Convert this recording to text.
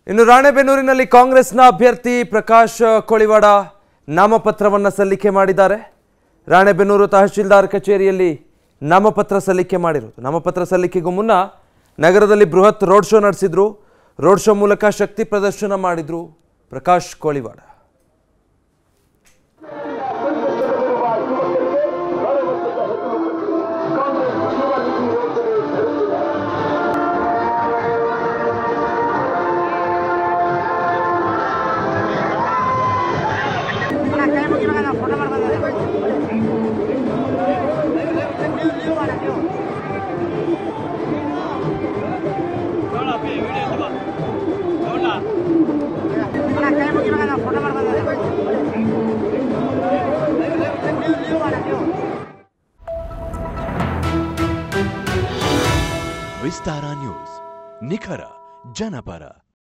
ಇನ್ನು ರಾಣೆಬೆನ್ನೂರಿನಲ್ಲಿ ಕಾಂಗ್ರೆಸ್ನ ಅಭ್ಯರ್ಥಿ ಪ್ರಕಾಶ್ ಕೋಳಿವಾಡ ನಾಮಪತ್ರವನ್ನು ಸಲ್ಲಿಕೆ ಮಾಡಿದ್ದಾರೆ ರಾಣೆಬೆನ್ನೂರು ತಹಶೀಲ್ದಾರ್ ಕಚೇರಿಯಲ್ಲಿ ನಾಮಪತ್ರ ಸಲ್ಲಿಕೆ ಮಾಡಿರೋದು ನಾಮಪತ್ರ ಸಲ್ಲಿಕೆಗೂ ಮುನ್ನ ನಗರದಲ್ಲಿ ಬೃಹತ್ ರೋಡ್ ಶೋ ನಡೆಸಿದ್ರು ರೋಡ್ ಶೋ ಮೂಲಕ ಶಕ್ತಿ ಪ್ರದರ್ಶನ ಮಾಡಿದ್ರು ಪ್ರಕಾಶ್ ಕೋಳಿವಾಡ ಫೋಟೋ ಮಾಡ್ಬೋದು ಕೈ ಮುಗಿಬೇಕು ಫೋಟೋ ಮಾಡ್ಬೋದು ವಿಸ್ತಾರ ನ್ಯೂಸ್ ನಿಖರ ಜನಪರ